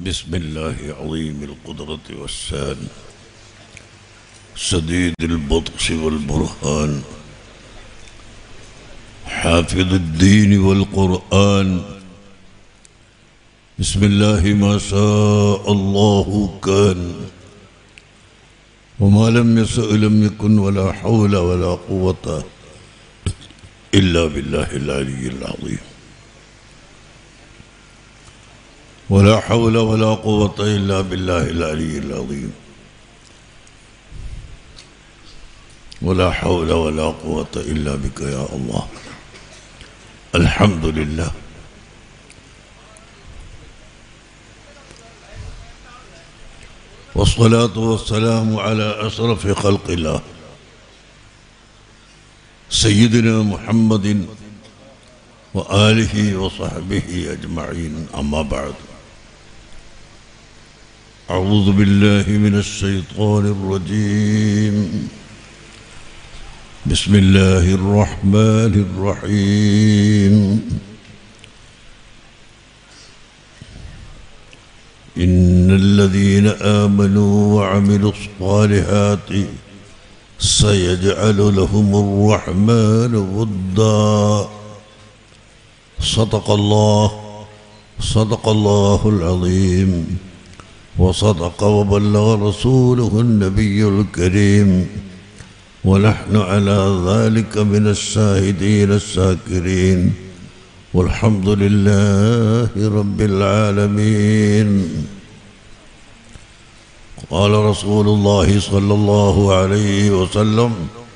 بسم الله عظيم القدرة والسان شديد البطش والبرهان حافظ الدين والقرآن بسم الله ما شاء الله كان وما لم يشأ لم يكن ولا حول ولا قوة إلا بالله العلي العظيم ولا حول ولا قوة إلا بالله العلي العظيم ولا حول ولا قوة إلا بك يا الله الحمد لله والصلاة والسلام على أشرف خلق الله سيدنا محمد وآله وصحبه أجمعين أما بعد أعوذ بالله من الشيطان الرجيم بسم الله الرحمن الرحيم إن الذين آمنوا وعملوا الصالحات سيجعل لهم الرحمن ودا صدق الله صدق الله العظيم وصدق وبلغ رسوله النبي الكريم ونحن على ذلك من الشاهدين الشاكرين والحمد لله رب العالمين قال رسول الله صلى الله عليه وسلم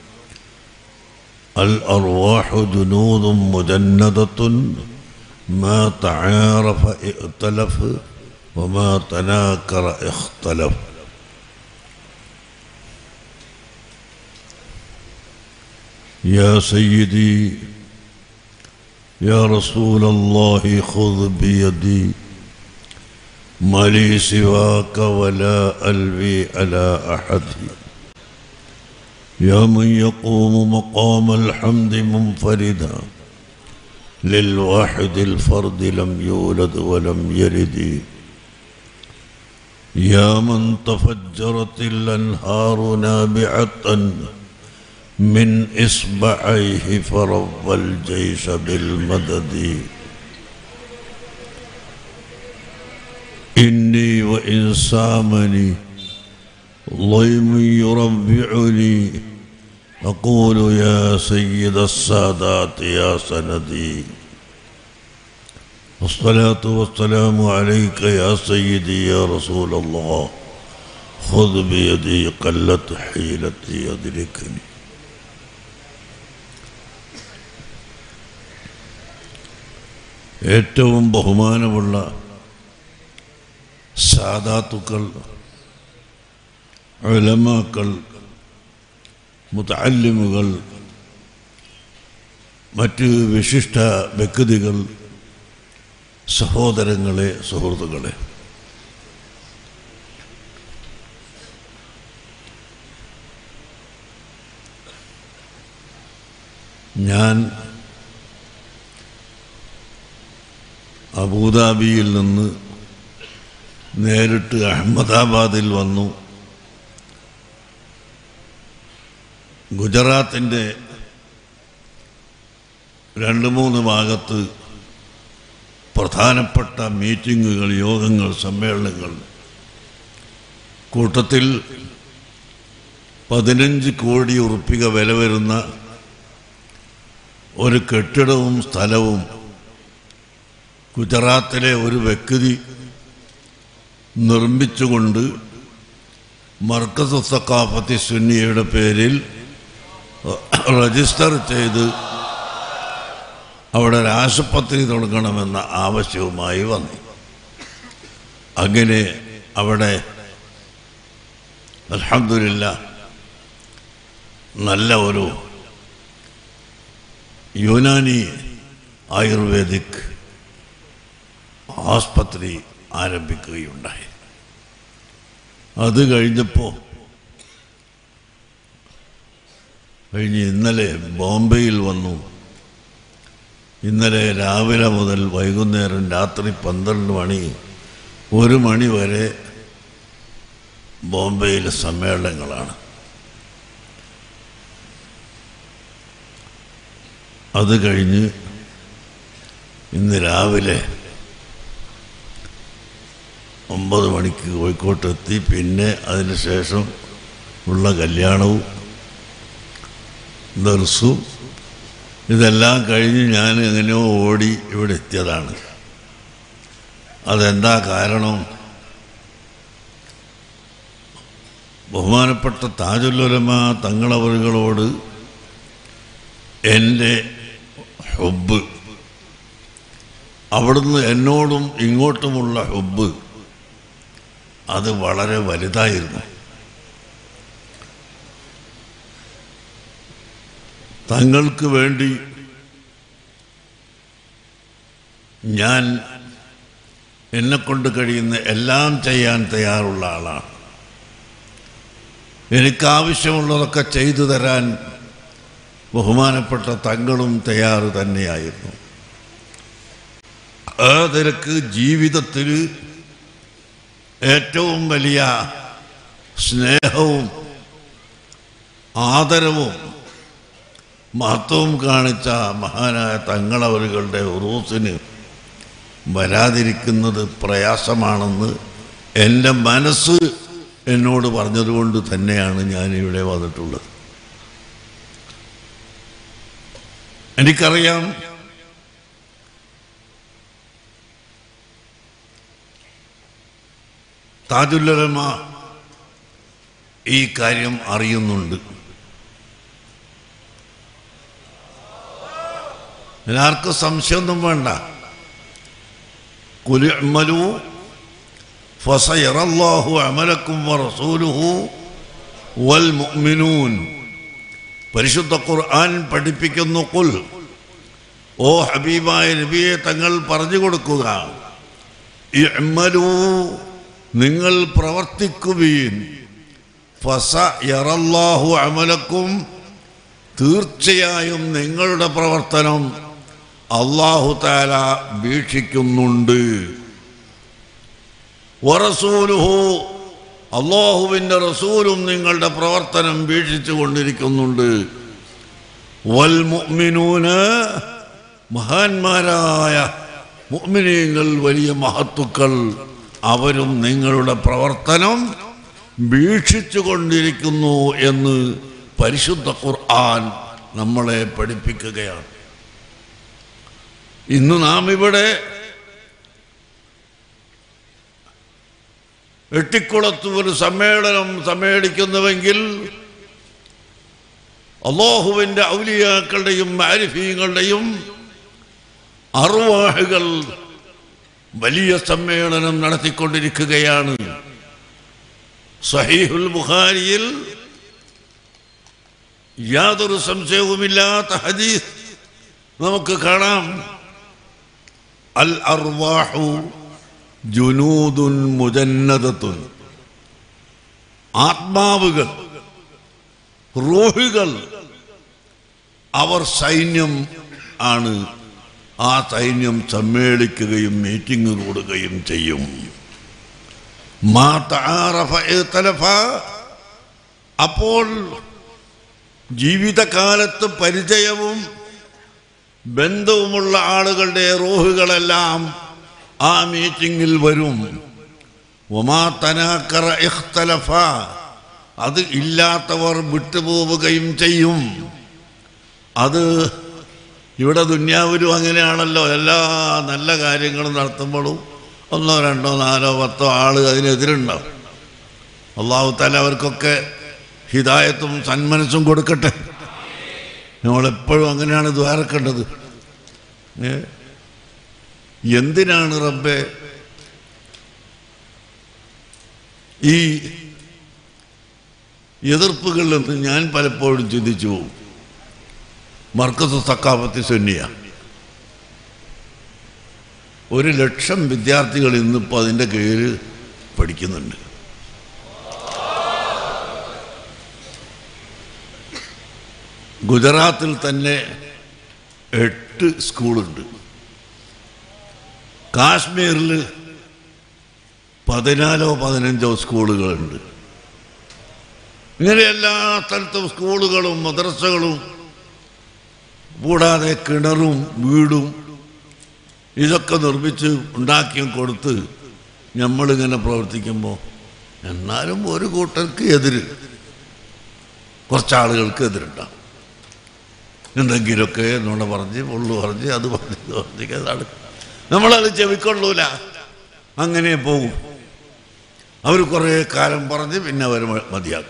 الأرواح جنود مجندة ما تعارف ائتلف وما تناكر اختلف يا سيدي يا رسول الله خذ بيدي ما لي سواك ولا ألوي على أحد يا من يقوم مقام الحمد منفردا للواحد الفرد لم يولد ولم يلد يا من تفجرت الأنهار نابعة من إصبعيه فرب الجيش بالمدد إني وإن سامني ضيم يربعني أقول يا سيد السادات يا سندي الصلاة والسلام عليك يا سيدي يا رسول الله خذ بيدي قلت حيلتي أدركني ഏറ്റവും ബഹുമാനമുള്ള സാദാത്തുക്കൾ ഉലമാക്കൾ മുതല്ലിമുകൾ മറ്റ് വിശിഷ്ട വ്യക്തികൾ സഹോദരങ്ങളെ സുഹൃത്തുക്കളെ ഞാൻ അബൂദാബിയിൽ നിന്ന് നേരിട്ട് അഹമ്മദാബാദിൽ വന്നു ഗുജറാത്തിൻ്റെ രണ്ട് മൂന്ന് ഭാഗത്ത് പ്രധാനപ്പെട്ട മീറ്റിങ്ങുകൾ യോഗങ്ങൾ സമ്മേളനങ്ങൾ കൂട്ടത്തിൽ പതിനഞ്ച് കോടി ഉറുപ്പിക വില വരുന്ന ഒരു കെട്ടിടവും സ്ഥലവും ഗുജറാത്തിലെ ഒരു വ്യക്തി നിർമ്മിച്ചുകൊണ്ട് മർക്കസ് സക്കാഫത്തി സുന്നിയുടെ പേരിൽ രജിസ്റ്റർ ചെയ്ത് അവിടെ ഒരു ആശുപത്രി തുടങ്ങണമെന്ന ആവശ്യവുമായി വന്നു അങ്ങനെ അവിടെ അലഹമില്ല നല്ല ഒരു യുനാനി ആയുർവേദിക് ആസ്പത്രി ആരംഭിക്കുകയുണ്ടായി അത് കഴിഞ്ഞപ്പോൾ കഴിഞ്ഞ് ഇന്നലെ ബോംബെയിൽ വന്നു ഇന്നലെ രാവിലെ മുതൽ വൈകുന്നേരം രാത്രി പന്ത്രണ്ട് മണി ഒരു മണി വരെ ബോംബെയിലെ സമ്മേളനങ്ങളാണ് അത് കഴിഞ്ഞ് ഇന്ന് രാവിലെ ഒമ്പത് മണിക്ക് കോഴിക്കോട്ടെത്തി പിന്നെ അതിന് ശേഷം ഉള്ള കല്യാണവും ദർസും ഇതെല്ലാം കഴിഞ്ഞ് ഞാൻ എങ്ങനെയോ ഓടി ഇവിടെ എത്തിയതാണ് അതെന്താ കാരണം ബഹുമാനപ്പെട്ട താജുല്ലുലമ തങ്ങളവറുകളോട് എൻ്റെ ഹുബ് അവിടുന്ന് എന്നോടും ഇങ്ങോട്ടുമുള്ള ഹുബ് അത് വളരെ വലുതായിരുന്നു തങ്ങൾക്ക് വേണ്ടി ഞാൻ എന്നെക്കൊണ്ട് കഴിയുന്ന എല്ലാം ചെയ്യാൻ തയ്യാറുള്ള ആളാണ് എനിക്കാവശ്യമുള്ളതൊക്കെ ചെയ്തു തരാൻ ബഹുമാനപ്പെട്ട തങ്ങളും തയ്യാറ് തന്നെയായിരുന്നു ആ നിരക്ക് ജീവിതത്തിൽ ഏറ്റവും വലിയ സ്നേഹവും ആദരവും മഹത്വവും കാണിച്ച മഹാനായ തങ്ങളവരുകളുടെ ഉറൂസിന് വരാതിരിക്കുന്നത് പ്രയാസമാണെന്ന് എൻ്റെ മനസ്സ് എന്നോട് പറഞ്ഞതുകൊണ്ട് തന്നെയാണ് ഞാൻ ഇവിടെ വന്നിട്ടുള്ളത് എനിക്കറിയാം താജുല്ലമ ഈ കാര്യം അറിയുന്നുണ്ട് എല്ലാവർക്കും സംശയമൊന്നും വേണ്ട കുലിമലു ഫസയറല്ലാഹു അമലക്കും വറസൂലുഹു വൽ മുഅ്മിനൂൻ പരിശുദ്ധ ഖുർആൻ പഠിപ്പിക്കുന്നു കുൽ ഓ ഹബീബായ നബിയെ തങ്ങൾ പറഞ്ഞു കൊടുക്കുക ഇഅ്മലൂ നിങ്ങൾ പ്രവർത്തിക്കുവീൻ ഫസ യറല്ലാഹു അമലക്കും തീർച്ചയായും നിങ്ങളുടെ പ്രവർത്തനം അള്ളാഹു താല വീക്ഷിക്കുന്നുണ്ട് വറസൂലുഹു അള്ളാഹുവിൻ്റെ റസൂലും നിങ്ങളുടെ പ്രവർത്തനം വീക്ഷിച്ചു കൊണ്ടിരിക്കുന്നുണ്ട് വൽ മുഅ്മിനൂന് മഹാന്മാരായ മുഅ്മിനീങ്ങൾ വലിയ മഹത്തുക്കൾ അവരും നിങ്ങളുടെ പ്രവർത്തനം വീക്ഷിച്ചു കൊണ്ടിരിക്കുന്നു എന്ന് പരിശുദ്ധ ഖുർആൻ നമ്മളെ പഠിപ്പിക്കുകയാണ് ഇന്ന് നാം ഇവിടെ എട്ടിക്കുളത്ത് ഒരു സമ്മേളനം സമ്മേളിക്കുന്നുവെങ്കിൽ അള്ളാഹുവിൻ്റെ ഔലിയാക്കളുടെയും ആരിഫീങ്ങളുടെയും അറുവാഹുകൾ വലിയ സമ്മേളനം നടത്തിക്കൊണ്ടിരിക്കുകയാണ് സഹീഹുൽ ബുഖാരിയിൽ യാതൊരു സംശയവുമില്ലാത്ത ഹദീസ് നമുക്ക് കാണാം അൽ അർവാഹു ജുനൂദുൻ മുജന്നദത്തുൻ ആത്മാവുകൾ റൂഹുകൾ അവർ സൈന്യം ആണ് ആ സൈന്യം സമ്മേളിക്കുകയും മീറ്റിംഗ് കൂടുകയും ചെയ്യും മാ തആറഫ ഇഖ്തലഫ അപ്പോൾ ജീവിതകാലത്ത് പരിചയവും ബന്ധവുമുള്ള ആളുകളുടെ റൂഹുകളെല്ലാം ആ മീറ്റിങ്ങിൽ വരും ഒമാ തനാക്കറ ഇഖ്തലഫ അത് ഇല്ലാത്തവർ വിട്ടുപോവുകയും ചെയ്യും അത് ഇവിടെ ദുന്യാവിലും അങ്ങനെയാണല്ലോ എല്ലാ നല്ല കാര്യങ്ങളും നടത്തുമ്പോഴും ഒന്നോ രണ്ടോ നാലോ പത്തോ ആള് അതിനെതിരുണ്ടാവും അള്ളാഹു താല അവർക്കൊക്കെ ഹിദായത്തും സന്മനസ്സും കൊടുക്കട്ടെ നമ്മളെപ്പോഴും അങ്ങനെയാണ് ദ്വാരക്കേണ്ടത് ഏ? എന്തിനാണ് റബ്ബെ ഈ എതിർപ്പുകളിൽ നിന്ന് ഞാൻ പലപ്പോഴും ചിന്തിച്ചു പോകും മർക്കസ് സക്കാഫത്തി സുന്നിയ ഒരു ലക്ഷം വിദ്യാർത്ഥികൾ ഇന്നിപ്പോൾ അതിൻ്റെ കീഴിൽ പഠിക്കുന്നുണ്ട് ഗുജറാത്തിൽ തന്നെ എട്ട് സ്കൂളുണ്ട് കാശ്മീരിൽ പതിനാലോ പതിനഞ്ചോ സ്കൂളുകളുണ്ട് ഇങ്ങനെ എല്ലാ സ്ഥലത്തും സ്കൂളുകളും മദ്രസകളും കൂടാതെ കിണറും വീടും ഇതൊക്കെ നിർമ്മിച്ച് ഉണ്ടാക്കിയും കൊടുത്ത് നമ്മളിങ്ങനെ പ്രവർത്തിക്കുമ്പോൾ എന്നാലും ഒരു കൂട്ടർക്ക് എതിര് കുറച്ചാളുകൾക്ക് എതിരുണ്ടാവും എന്തെങ്കിലുമൊക്കെ എന്നോട് പറഞ്ഞ് ഉള്ളു പറഞ്ഞ് അത് പറഞ്ഞ് ഇത് പറഞ്ഞ് അതാണ് നമ്മളത് ചെവിക്കൊള്ളൂല അങ്ങനെ പോകും അവർ കുറേ കാലം പറഞ്ഞ് പിന്നെ അവർ മതിയാക്കും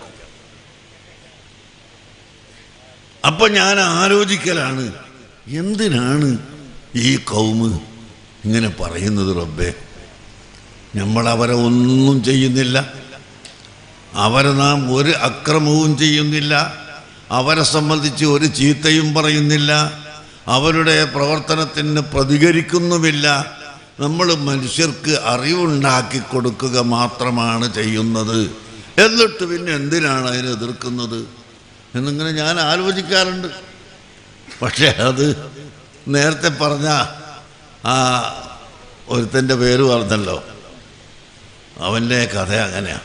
അപ്പൊ ഞാൻ ആലോചിക്കലാണ് എന്തിനാണ് ഈ കൗമ് ഇങ്ങനെ പറയുന്നത് റബ്ബേ നമ്മൾ അവരെ ഒന്നും ചെയ്യുന്നില്ല അവരെ നാം ഒരു അക്രമവും ചെയ്യുന്നില്ല അവരെ സംബന്ധിച്ച് ഒരു ചീത്തയും പറയുന്നില്ല അവരുടെ പ്രവർത്തനത്തിന് പ്രതികരിക്കുന്നുമില്ല നമ്മൾ മനുഷ്യർക്ക് അറിവുണ്ടാക്കി കൊടുക്കുക മാത്രമാണ് ചെയ്യുന്നത് എന്നിട്ട് പിന്നെ എന്തിനാണ് അതിനെ എതിർക്കുന്നത് എന്നിങ്ങനെ ഞാൻ ആലോചിക്കാറുണ്ട് പക്ഷേ അത് നേരത്തെ പറഞ്ഞ ആ ഒരുത്തൻ്റെ പേര് പറഞ്ഞല്ലോ അവൻ്റെ കഥ അങ്ങനെയാണ്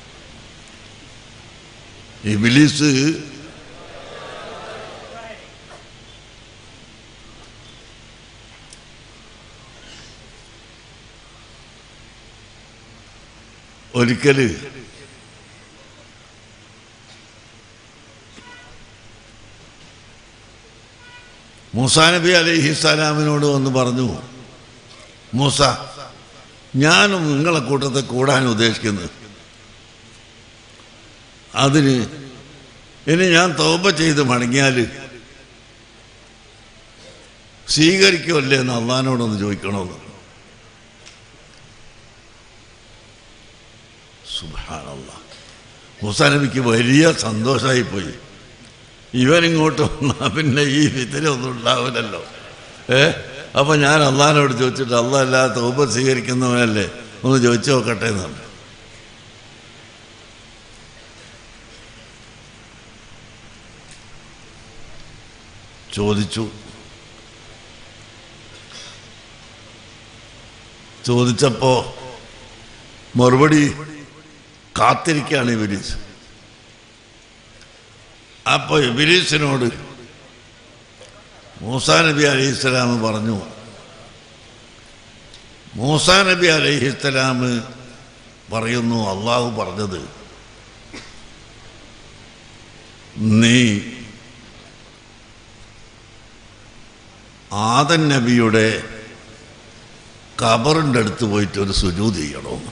ഇബിലീസ് ഒരിക്കല് മൂസാ നബി അലൈഹി സ്വലാമിനോട് വന്ന് പറഞ്ഞു മൂസ ഞാനും നിങ്ങളെ കൂട്ടത്തെ കൂടാൻ ഉദ്ദേശിക്കുന്നത് അതിന് ഇനി ഞാൻ തോപ ചെയ്ത് മടങ്ങിയാൽ സ്വീകരിക്കുമല്ലേ എന്ന് അള്ളഹാനോടൊന്ന് ചോദിക്കണമെന്ന് സുബാനല്ല മൂസാ നബിക്ക് വലിയ സന്തോഷമായി പോയി ഇവനിങ്ങോട്ട് വന്നാൽ പിന്നെ ഈ വിതരൊന്നും ഉണ്ടാവില്ലല്ലോ ഏ അപ്പം ഞാൻ അള്ളഹാനോട് ചോദിച്ചിട്ട് അള്ള അല്ലാതെ തോപ സ്വീകരിക്കുന്നവനല്ലേ ഒന്ന് ചോദിച്ചു നോക്കട്ടെ എന്നാണ് ചോദിച്ചു ചോദിച്ചപ്പോ മറുപടി കാത്തിരിക്കുകയാണ് ഇബിലീസ് അപ്പൊ ഇബിലീസിനോട് മൂസാ നബി അലൈഹിസ്സലാം പറഞ്ഞു മൂസാ നബി അലൈഹിസ്സലാം പറയുന്നു അള്ളാഹു പറഞ്ഞത് നീ ആദൻ നബിയുടെ കബറിൻ്റെ അടുത്ത് പോയിട്ട് ഒരു സുജൂത് ചെയ്യണമെന്ന്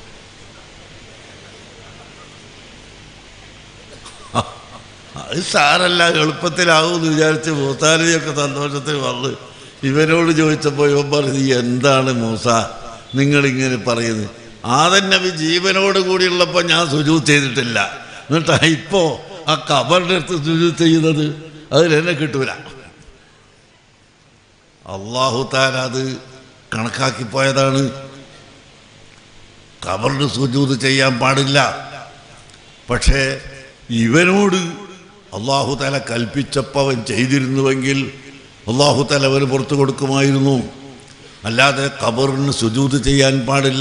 അത് സാരല്ല എളുപ്പത്തിലാവുമെന്ന് വിചാരിച്ച് മൂസാലിയൊക്കെ സന്തോഷത്തിൽ വന്ന് ഇവനോട് ചോദിച്ചപ്പോൾ ഇവൻ പറഞ്ഞു എന്താണ് മൂസ നിങ്ങളിങ്ങനെ പറയുന്നത് ആദൻ നബി ജീവനോട് കൂടിയുള്ളപ്പോൾ ഞാൻ സുജൂത് ചെയ്തിട്ടില്ല എന്നിട്ടാ ഇപ്പോ ആ കബറിൻ്റെ അടുത്ത് സുജൂത് ചെയ്യുന്നത് അതിലെന്നെ കിട്ടൂല അള്ളാഹു താൻ അത് കണക്കാക്കി പോയതാണ് കബറിന് സുജൂത് ചെയ്യാൻ പാടില്ല പക്ഷേ ഇവനോട് അള്ളാഹു തല കൽപ്പിച്ചപ്പോൾ അവൻ ചെയ്തിരുന്നുവെങ്കിൽ അള്ളാഹു തല അവന് പുറത്തു കൊടുക്കുമായിരുന്നു അല്ലാതെ കബറിന് സുജൂത് ചെയ്യാൻ പാടില്ല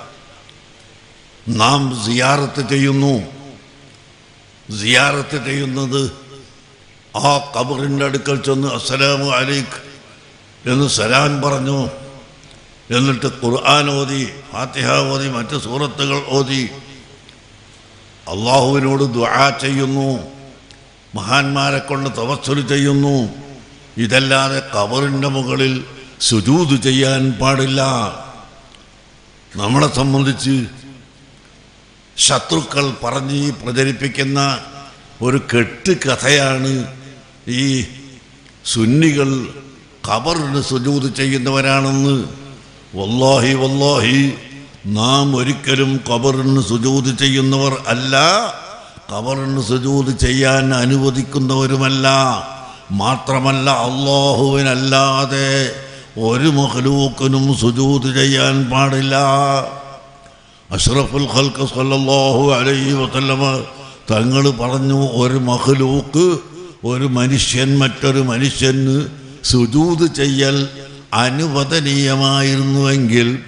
നാം സിയാറത്ത് ചെയ്യുന്നു സിയാറത്ത് ചെയ്യുന്നത് ആ കബറിൻ്റെ അടുക്കൽ ചെന്ന് അസ്സലാമു അലൈക്ക് എന്ന് സലാം പറഞ്ഞു എന്നിട്ട് ഖുർആൻ ഓതി ഫാത്തിഹ ഓതി മറ്റ് സൂറത്തുകൾ ഓതി അള്ളാഹുവിനോട് ദുആ ചെയ്യുന്നു മഹാന്മാരെ കൊണ്ട് തവസ്സുല് ചെയ്യുന്നു ഇതല്ലാതെ കബറിൻ്റെ മുകളിൽ സുജൂത് ചെയ്യാൻ പാടില്ല നമ്മളെ സംബന്ധിച്ച് ശത്രുക്കൾ പറഞ്ഞ് പ്രചരിപ്പിക്കുന്ന ഒരു കെട്ട് കഥയാണ് ഈ സുന്നികൾ ഖബറിന് സുജൂത് ചെയ്യുന്നവരാണെന്ന് വല്ലാഹി വല്ലാഹി നാം ഒരിക്കലും ഖബറിന് സുജൂത് ചെയ്യുന്നവർ അല്ല ഖബറിന് സുജൂത് ചെയ്യാൻ അനുവദിക്കുന്നവരുമല്ല മാത്രമല്ല അള്ളാഹുവിനല്ലാതെ ഒരു മഹലൂക്കിനും സുജൂത് ചെയ്യാൻ പാടില്ല അഷ്റഫുൽ ഖൽക്ക് സല്ലല്ലാഹു അലൈഹി വസല്ലമ തങ്ങൾ പറഞ്ഞു ഒരു മഹലൂക്ക് ഒരു മനുഷ്യൻ മറ്റൊരു മനുഷ്യന് സുജൂത് ചെയ്യൽ അനുവദനീയമായിരുന്നുവെങ്കിൽ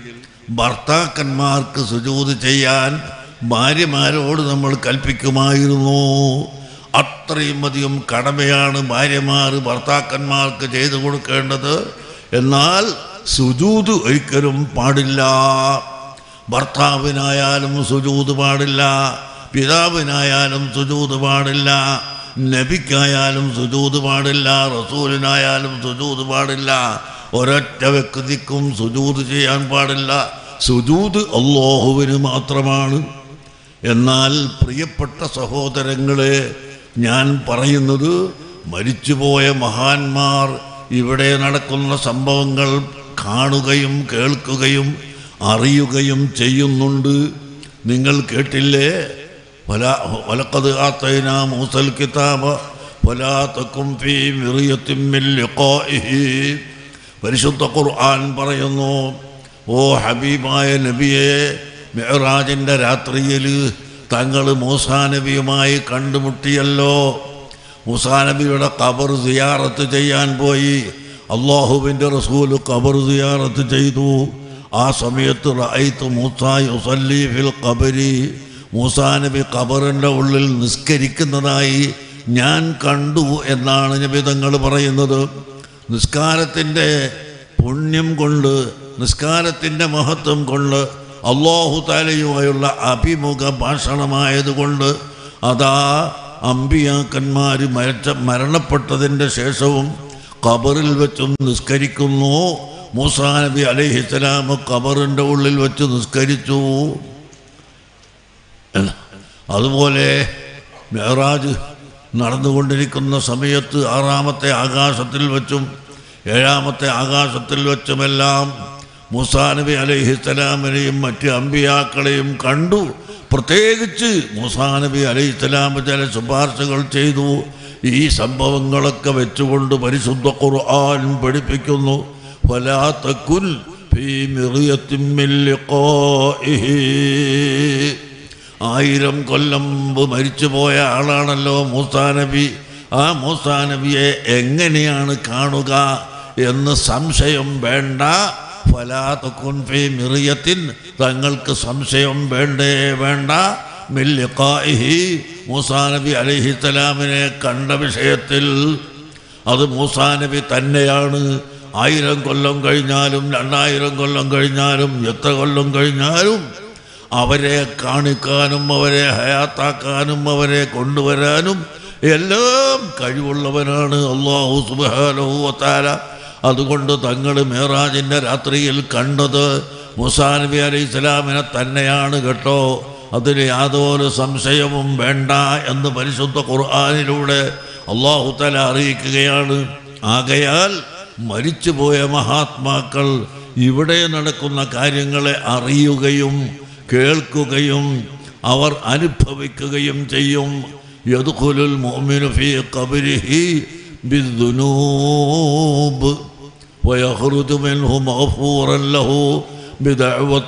ഭർത്താക്കന്മാർക്ക് സുജൂത് ചെയ്യാൻ ഭാര്യമാരോട് നമ്മൾ കൽപ്പിക്കുമായിരുന്നു അത്രയും അധികം കടമയാണ് ഭാര്യമാർ ഭർത്താക്കന്മാർക്ക് ചെയ്തു കൊടുക്കേണ്ടത് എന്നാൽ സുജൂത് ഒരിക്കലും പാടില്ല ഭർത്താവിനായാലും സുജൂത് പാടില്ല പിതാവിനായാലും സുജൂത് പാടില്ല നബിക്കായാലും സുജൂത് പാടില്ല റസൂലിനായാലും സുജൂത് പാടില്ല ഒരൊറ്റ വ്യക്തിക്കും സുജൂത് ചെയ്യാൻ പാടില്ല സുജൂത് അള്ളാഹുവിന് മാത്രമാണ് എന്നാൽ പ്രിയപ്പെട്ട സഹോദരങ്ങളെ ഞാൻ പറയുന്നത് മരിച്ചുപോയ മഹാന്മാർ ഇവിടെ നടക്കുന്ന സംഭവങ്ങൾ കാണുകയും കേൾക്കുകയും അറിയുകയും ചെയ്യുന്നുണ്ട് നിങ്ങൾ കേട്ടില്ലേ വല വലക്കത് ആത്തൈന മൂസൽ കിതാബ വലാത്തക്കും ഫീ മിറിയത്തിൻ മിൻ ലിഖാഇഹി പരിശുദ്ധ ഖുർആൻ പറയുന്നു ഓ ഹബീബായ നബിയെ മെഹറാജിൻ്റെ രാത്രിയിൽ തങ്ങൾ മൂസാ നബിയുമായി കണ്ടുമുട്ടിയല്ലോ മൂസാ നബിയുടെ ഖബർ സിയാറത്ത് ചെയ്യാൻ പോയി അള്ളാഹുവിൻ്റെ റസൂല് ഖബർ സിയാറത്ത് ചെയ്തു ആ സമയത്ത് റഅയ്തു മൂസ യുസല്ലി ഫിൽ ഖബരി മൂസാ നബി ഖബറിൻ്റെ ഉള്ളിൽ നിസ്കരിക്കുന്നതായി ഞാൻ കണ്ടു എന്നാണ് നബി തങ്ങൾ പറയുന്നത് നിസ്കാരത്തിൻ്റെ പുണ്യം കൊണ്ട് നിസ്കാരത്തിൻ്റെ മഹത്വം കൊണ്ട് അള്ളാഹു താലയുമായുള്ള അഭിമുഖ ഭാഷണമായതുകൊണ്ട് അതാ അമ്പിയാക്കന്മാർ മരിച്ച മരണപ്പെട്ടതിൻ്റെ ശേഷവും ഖബറിൽ വെച്ചും നിസ്കരിക്കുന്നു മൂസാ നബി അലൈഹിസ്സലാം ഖബറിൻ്റെ ഉള്ളിൽ വെച്ച് നിസ്കരിച്ചു എന്ന്. അതുപോലെ മെഹറാജ് നടന്നുകൊണ്ടിരിക്കുന്ന സമയത്ത് ആറാമത്തെ ആകാശത്തിൽ വെച്ചും ഏഴാമത്തെ ആകാശത്തിൽ വെച്ചുമെല്ലാം മൂസാ നബി അലൈഹിസ്സലാമിനെയും മറ്റ് അമ്പിയാക്കളെയും കണ്ടു പ്രത്യേകിച്ച് മൂസാ നബി അലൈഹിസ്സലാം ചില ശുപാർശകൾ ചെയ്തു ഈ സംഭവങ്ങളൊക്കെ വെച്ചുകൊണ്ട് പരിശുദ്ധ ഖുർആൻ പഠിപ്പിക്കുന്നു വലാത്തക്കുൽ ഫീ മിറിയത്തിൻ മിൻ ലിഖാഇഹി ആയിരം കൊല്ലം മുമ്പ് മരിച്ചുപോയ ആളാണല്ലോ മൂസാ നബി ആ മൂസാ നബിയെ എങ്ങനെയാണ് കാണുക എന്ന് സംശയം വേണ്ട ഫലാത്തുൻ ഫീ മിറിയത്തിൻ തങ്ങൾക്ക് സംശയം വേണ്ടേ വേണ്ട മില്ലിഖാഇഹി മൂസാ നബി അലൈഹിസ്സലാമിനെ കണ്ട വിഷയത്തിൽ അത് മൂസാ നബി തന്നെയാണ് ആയിരം കൊല്ലം കഴിഞ്ഞാലും രണ്ടായിരം കൊല്ലം കഴിഞ്ഞാലും എത്ര കൊല്ലം കഴിഞ്ഞാലും അവരെ കാണിക്കാനും അവരെ ഹയാത്താക്കാനും അവരെ കൊണ്ടുവരാനും എല്ലാം കഴിവുള്ളവനാണ് അള്ളാഹു സുബാനുവത്താല അതുകൊണ്ട് തങ്ങൾ മേറാജിൻ്റെ രാത്രിയിൽ കണ്ടത് മുസാ നബി അലൈഹി ഇസ്ലാമിനെ തന്നെയാണ് കേട്ടോ അതിന് യാതൊരു സംശയവും വേണ്ട എന്ന് പരിശുദ്ധ ഖുർആാനിലൂടെ അള്ളാഹു തല അറിയിക്കുകയാണ് ആകയാൽ മരിച്ചുപോയ മഹാത്മാക്കൾ ഇവിടെ നടക്കുന്ന കാര്യങ്ങളെ അറിയുകയും കേൾക്കുകയും അവർ അനുഭവിക്കുകയും ചെയ്യും യദ്ഖുലുൽ മുഅ്മിനു ഫീ ഖബരിഹി ബിദ്ദുനൂബ് ويخرج منه مغفورا له بدعوة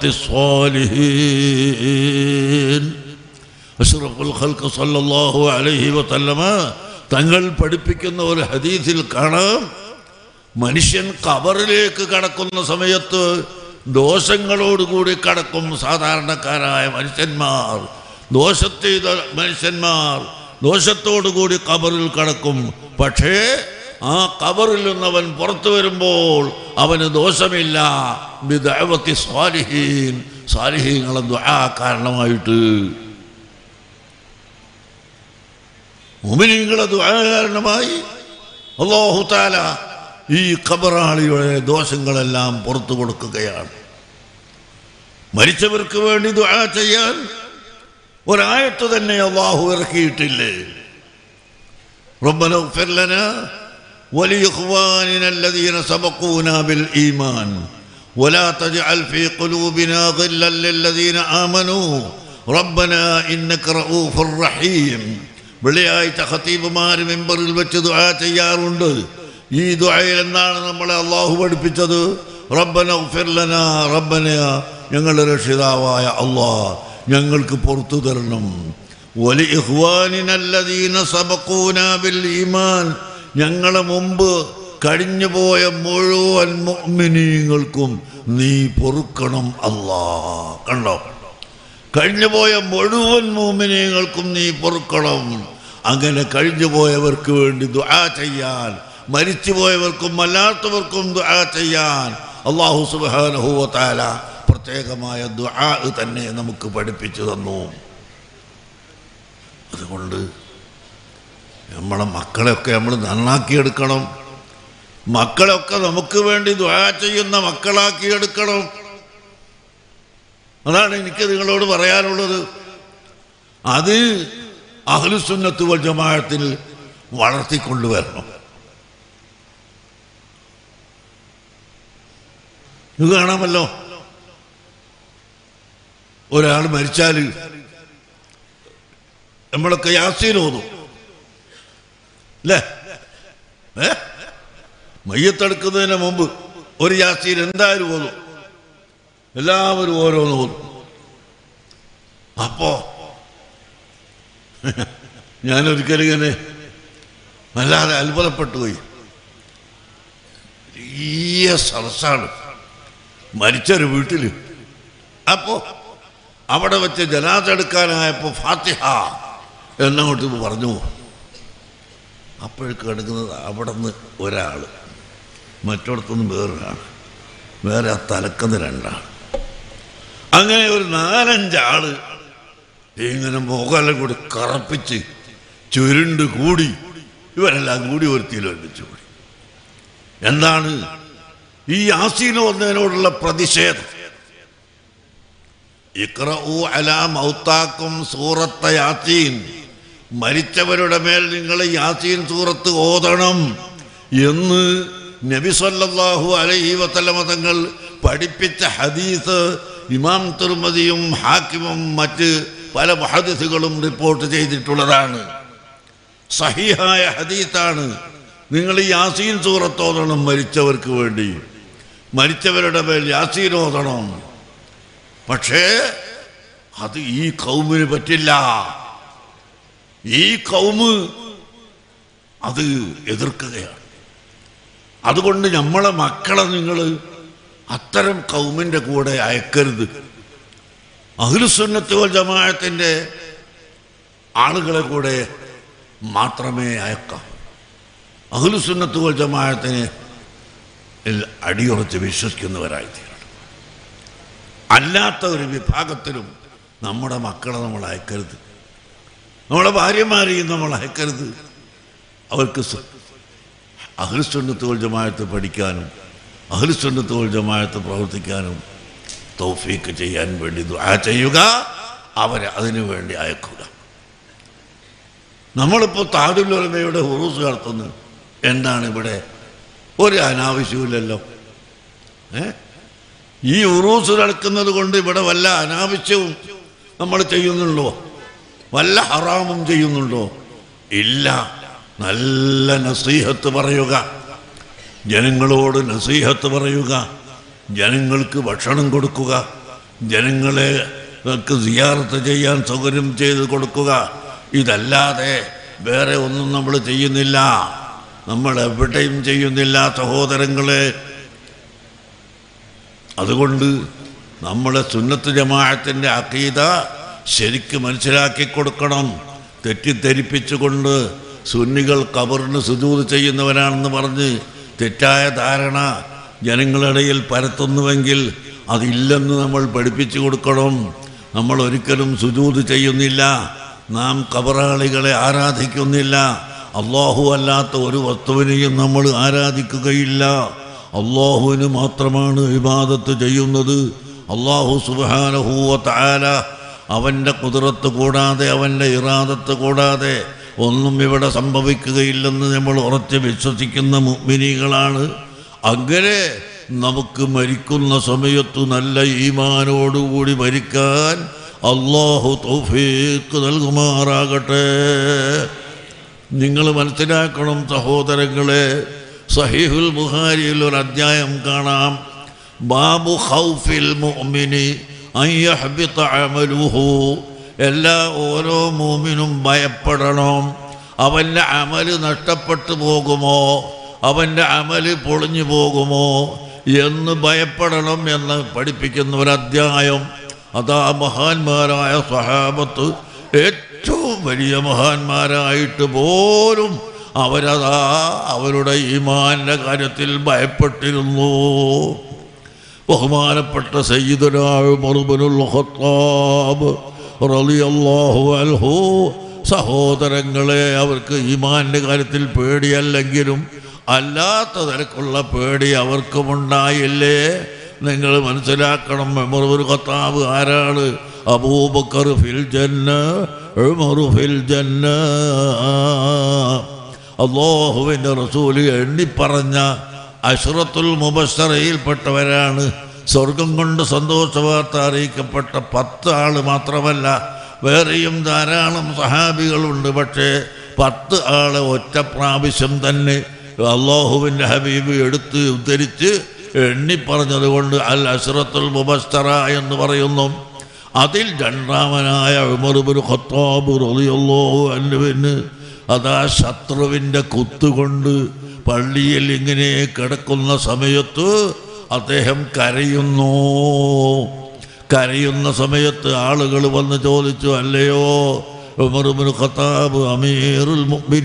الصالحين أشرف الخلق صلى الله عليه وسلم തങ്ങൾ പഠിപ്പിക്കുന്ന ഒരു ഹദീസിൽ കാണാം മനുഷ്യൻ കബറിലേക്ക് കടക്കുന്ന സമയത്ത് ദോഷങ്ങളോടുകൂടി കടക്കും സാധാരണക്കാരായ മനുഷ്യന്മാർ ദോഷത്തെ ചെയ്ത മനുഷ്യന്മാർ ദോഷത്തോടുകൂടി കബറിൽ കടക്കും പക്ഷേ ആ കബറിൽ നിന്നവൻ പുറത്തു വരുമ്പോൾ അവന് ദോഷമില്ല ബിദഅവത്തി സ്വാലിഹീൻ സ്വാലിഹീങ്ങളെ ദുആ കാരണമായിട്ട് മുമിനീങ്ങളെ ദുആ കാരണമായി അല്ലാഹു തആല ഈ ഖബറാളിയുടെ ദോഷങ്ങളെല്ലാം പുറത്തു കൊടുക്കുകയാണ് മരിച്ചവർക്ക് വേണ്ടി ദുആ ചെയ്യാൻ ഒരായത്ത് തന്നെ അള്ളാഹു ഇറക്കിയിട്ടില്ലേ ربنا اغفر لنا ولإخواننا الذين سبقونا بالإيمان ولا تجعل في قلوبنا غلا للذين آمنوا ربنا إنك رؤوف رحيم വെള്ളിയാഴ്ച ഖത്തീബുമാർ മെമ്പറിൽ വെച്ച് ദുആ ചെയ്യാറുണ്ട് ഈ ദുആയിൽ എന്താണ് നമ്മളെ അള്ളാഹു പഠിപ്പിച്ചത് റബ്ബന ഉഗ്ഫിർ ലനാ റബ്ബന ഞങ്ങളുടെ രക്ഷിതാവായ അള്ളാഹ് ഞങ്ങൾക്ക് പുറത്തു തരണം വലി ഇഹ്വാനിനല്ലദീന സബഖൂന ബിൽ ഈമാൻ ഞങ്ങളെ മുമ്പ് കഴിഞ്ഞുപോയ മുഴുവൻ മുഅ്മിനീങ്ങൾക്കും നീ പൊറുക്കണം അല്ലാ കണ്ടോ കഴിഞ്ഞുപോയ മുഴുവൻ മോമിനീങ്ങൾക്കും നീ പൊറുക്കണം അങ്ങനെ കഴിഞ്ഞുപോയവർക്ക് വേണ്ടി ദുആ ചെയ്യാൻ മരിച്ചുപോയവർക്കും അല്ലാത്തവർക്കും ദുആ ചെയ്യാൻ അള്ളാഹു സുബ്ഹാനഹു വ തആല പ്രത്യേകമായ ദുആ തന്നെ നമുക്ക് പഠിപ്പിച്ചു തന്നു അതുകൊണ്ട് നമ്മളെ മക്കളെയൊക്കെ നമ്മൾ നന്നാക്കിയെടുക്കണം മക്കളെയൊക്കെ നമുക്ക് വേണ്ടി ദുആ ചെയ്യുന്ന മക്കളാക്കിയെടുക്കണം അതാണ് എനിക്ക് നിങ്ങളോട് പറയാനുള്ളത് അത് അഹ്ലുസുന്നത്ത് വൽ ജമാഅത്തിൽ വളർത്തിക്കൊണ്ടുവരണം ഇത് കാണാമല്ലോ ഒരാൾ മരിച്ചാൽ നമ്മളൊക്കെ യാസീൻ ഓതും അല്ലേ ഏ മയ്യത്തെടുക്കുന്നതിന് മുമ്പ് ഒരു യാസീൻ എന്തായാലും ഓതും എല്ലാവരും ഓരോന്ന് ഓതും അപ്പോ ഞാനൊരിക്കലും ഇങ്ങനെ വല്ലാതെ അത്ഭുതപ്പെട്ടു പോയി വലിയ സരസാണ് മരിച്ചൊരു വീട്ടിൽ അപ്പോ അവിടെ വെച്ച് ജനാസ എടുക്കാനായപ്പോ ഫാത്തിഹ എന്നങ്ങോട്ട് പറഞ്ഞു അപ്പോഴേക്ക് എടുക്കുന്നത് അവിടെ നിന്ന് ഒരാൾ മറ്റിടത്തുനിന്ന് വേറൊരാൾ വേറെ ആ തലക്കുന്ന രണ്ടാൾ അങ്ങനെ ഒരു നാലഞ്ചാള് ഇങ്ങനെ മുഖമെല്ലാം കൂടി കറപ്പിച്ച് ചുരുണ്ട് കൂടി ഇവരെല്ലാം കൂടി ഒരുത്തിയിൽ ഒരുമിച്ച് കൂടി എന്താണ് ഈ യാസീൻ വന്നതിനോടുള്ള പ്രതിഷേധം ഇക്റഊ അലാ മൗത്താക്കും സൂറത്ത യാസീൻ മരിച്ചവരുടെ മേൽ നിങ്ങൾ യാസീൻ സൂറത്ത് ഓതണം എന്ന് നബി സല്ലല്ലാഹു അലൈഹി വസല്ലമ തങ്ങൾ പഠിപ്പിച്ച ഹദീസ് ഇമാം തിർമതിയും ഹാക്കിമും മറ്റ് പല മഹദീസുകളും റിപ്പോർട്ട് ചെയ്തിട്ടുള്ളതാണ് സഹിഹായ ഹദീസാണ് നിങ്ങൾ ഈ യാസീൻ സൂറത്ത് ഓതണം മരിച്ചവർക്ക് വേണ്ടി മരിച്ചവരുടെ മേൽ യാസീൻ ഓതണം പക്ഷേ അത് ഈ കൗമിന് പറ്റില്ല ഈ കൗമ് അത് എതിർക്കുകയാണ് അതുകൊണ്ട് നമ്മളെ മക്കളെ നിങ്ങൾ അത്തരം കൗമിൻ്റെ കൂടെ അയക്കരുത് അഖിലുസുന്നത്ത് വൽ ജമാഅത്തിൻ്റെ ആളുകളെ കൂടെ മാത്രമേ അയക്കാം അഖിലുസുന്നത്ത് വൽ ജമാഅത്തിന് ൽ അടിയുറച്ച് വിശ്വസിക്കുന്നവരായി തീരണം അല്ലാത്ത ഒരു വിഭാഗത്തിലും നമ്മുടെ മക്കളെ നമ്മൾ അയക്കരുത് നമ്മളെ ഭാര്യമാരെയും നമ്മൾ അയക്കരുത് അവർക്ക് അഹ്ലുസുന്നത്ത് വൽ ജമാഅത്ത് പഠിക്കാനും അഹ്ലുസുന്നത്ത് വൽ ജമാഅത്ത് പ്രവർത്തിക്കാനും തൗഫീക്ക് ചെയ്യാൻ വേണ്ടി ദുആ ചെയ്യുക അവരെ അതിനു വേണ്ടി അയക്കുക നമ്മളിപ്പോൾ താജുലുലമയുടെ ഉറൂസ് നടത്തുന്നത് എന്താണ് ഇവിടെ ഒരു അനാവശ്യമില്ലല്ലോ ഏ ഈ ഉറൂസ് നടക്കുന്നത് കൊണ്ട് ഇവിടെ വല്ല അനാവശ്യവും നമ്മൾ ചെയ്യുന്നുണ്ടോ വല്ല ഹറാമും ചെയ്യുന്നുണ്ടോ ഇല്ല നല്ല നസീഹത്ത് പറയുക ജനങ്ങളോട് നസീഹത്ത് പറയുക ജനങ്ങൾക്ക് ഭക്ഷണം കൊടുക്കുക ജനങ്ങളെ ക്ക് സിയാറത്ത് ചെയ്യാൻ സൗകര്യം ചെയ്ത് കൊടുക്കുക ഇതല്ലാതെ വേറെ ഒന്നും നമ്മൾ ചെയ്യുന്നില്ല നമ്മൾ എവിടെയും ചെയ്യുന്നില്ല സഹോദരങ്ങളെ അതുകൊണ്ട് നമ്മളെ സുന്നത്ത് ജമാഅത്തിൻ്റെ അക്കീത ശരിക്ക് മനസ്സിലാക്കി കൊടുക്കണം തെറ്റിദ്ധരിപ്പിച്ചുകൊണ്ട് സുന്നികൾ കബറിന് സുജൂത് ചെയ്യുന്നവരാണെന്ന് പറഞ്ഞ് തെറ്റായ ധാരണ ജനങ്ങളിടയിൽ പരത്തുന്നുവെങ്കിൽ അതില്ലെന്ന് നമ്മൾ പഠിപ്പിച്ചു കൊടുക്കണം നമ്മൾ ഒരിക്കലും സുജൂത് ചെയ്യുന്നില്ല നാം കബറാളികളെ ആരാധിക്കുന്നില്ല അള്ളാഹു അല്ലാത്ത ഒരു വസ്തുവിനെയും നമ്മൾ ആരാധിക്കുകയില്ല അള്ളാഹുവിന് മാത്രമാണ് വിവാദത്ത് ചെയ്യുന്നത് അള്ളാഹു സുബാനഹൂവ താല അവൻ്റെ കുതിരത്ത് കൂടാതെ അവൻ്റെ ഇറാദത്ത് കൂടാതെ ഒന്നും ഇവിടെ സംഭവിക്കുകയില്ലെന്ന് നമ്മൾ ഉറച്ച് വിശ്വസിക്കുന്ന മുഗ്മിനികളാണ് അങ്ങനെ നമുക്ക് മരിക്കുന്ന സമയത്ത് നല്ല ഈമാനോടുകൂടി മരിക്കാൻ അള്ളാഹു തൗഫീക്ക് നൽകുമാറാകട്ടെ നിങ്ങൾ മനസ്സിലാക്കണം സഹോദരങ്ങളെ സഹീഹുൽ ബുഹാരിയിൽ ഒരു അധ്യായം കാണാം ബാബു ഖൗഫിൽ മുഅ്മിനി അൻ യഹ്ബിത അമലുഹു എല്ലാ ഓരോ മൂമിനും ഭയപ്പെടണം അവൻ്റെ അമല് നഷ്ടപ്പെട്ടു പോകുമോ അവൻ്റെ അമല് പൊളിഞ്ഞു പോകുമോ എന്ന് ഭയപ്പെടണം എന്ന് പഠിപ്പിക്കുന്ന ഒരു അധ്യായം അതാ മഹാന്മാരായ സഹാബത്ത് ഏറ്റവും വലിയ മഹാന്മാരായിട്ട് പോലും അവരതാ അവരുടെ ഈമാന്റെ കാര്യത്തിൽ ഭയപ്പെട്ടിരുന്നു ബഹുമാനപ്പെട്ട സയ്യിദുനായ മറുബനുൽ ഖത്താബ് റളിയല്ലാഹു അൻഹു സഹോദരങ്ങളെ അവർക്ക് ഈമാന്റെ കാര്യത്തിൽ പേടിയല്ലെങ്കിലും അല്ലാത്ത നിരക്കുള്ള പേടി അവർക്കുമുണ്ടായില്ലേ നിങ്ങൾ മനസ്സിലാക്കണം ഉമറുൽ ഖത്താബ് ആരാണ് അബൂബക്കർ ഫിൽ ജന്ന ഉമറു ഫിൽ ജന്ന അള്ളാഹുവിൻ്റെ റസൂല് എണ്ണിപ്പറഞ്ഞ അഷ്റത്തുൽ മുബസ്സറയിൽപ്പെട്ടവരാണ് സ്വർഗം കൊണ്ട് സന്തോഷവാർത്ത അറിയിക്കപ്പെട്ട പത്ത് ആള് മാത്രമല്ല വേറെയും ധാരാളം സഹാബികളുണ്ട് പക്ഷേ പത്ത് ആളെ ഒറ്റ പ്രാവശ്യം തന്നെ അള്ളാഹുവിൻ്റെ ഹബീബ് എടുത്ത് ഉദ്ധരിച്ച് എണ്ണിപ്പറഞ്ഞത് കൊണ്ട് അൽ അഷ്റത്തുൽ മുബസ്തറ എന്ന് പറയുന്നു അതിൽ രണ്ടാമനായ ഉമർബുൽ ഖത്താബ് റളിയല്ലാഹു അൻഹുവിന് അതാ ശത്രുവിൻ്റെ കുത്തുകൊണ്ട് പള്ളിയിൽ ഇങ്ങനെ കിടക്കുന്ന സമയത്ത് അദ്ദേഹം കരയുന്നു കരയുന്ന സമയത്ത് ആളുകൾ വന്ന് ചോദിച്ചു അല്ലയോ ഉമർബുൽ ഖത്താബ് അമീറുൽ